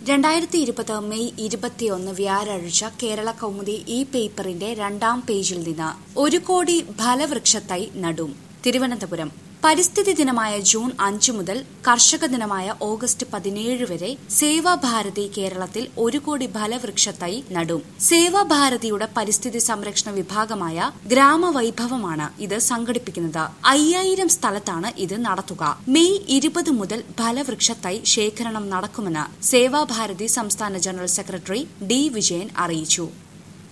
രണ്ടായിരത്തി ഇരുപത് മെയ് ഇരുപത്തിയൊന്ന് വ്യാഴാഴ്ച കേരള കൗമുദി ഈ പേപ്പറിന്റെ രണ്ടാം പേജിൽ നിന്ന് ഒരു കോടി ഫലവൃക്ഷത്തൈ നടും തിരുവനന്തപുരം പരിസ്ഥിതി ദിനമായ ജൂൺ അഞ്ചു മുതൽ കർഷക ദിനമായ ഓഗസ്റ്റ് പതിനേഴ് വരെ സേവാഭാരതി കേരളത്തിൽ ഒരു കോടി ഫലവൃക്ഷത്തൈ നടും സേവാഭാരതിയുടെ പരിസ്ഥിതി സംരക്ഷണ വിഭാഗമായ ഗ്രാമവൈഭവമാണ് ഇത് സംഘടിപ്പിക്കുന്നത് അയ്യായിരം സ്ഥലത്താണ് ഇത് നടത്തുക മെയ് ഇരുപത് മുതൽ ഫലവൃക്ഷത്തൈ ശേഖരണം നടക്കുമെന്ന് സേവാഭാരതി സംസ്ഥാന ജനറൽ സെക്രട്ടറി ഡി വിജയൻ അറിയിച്ചു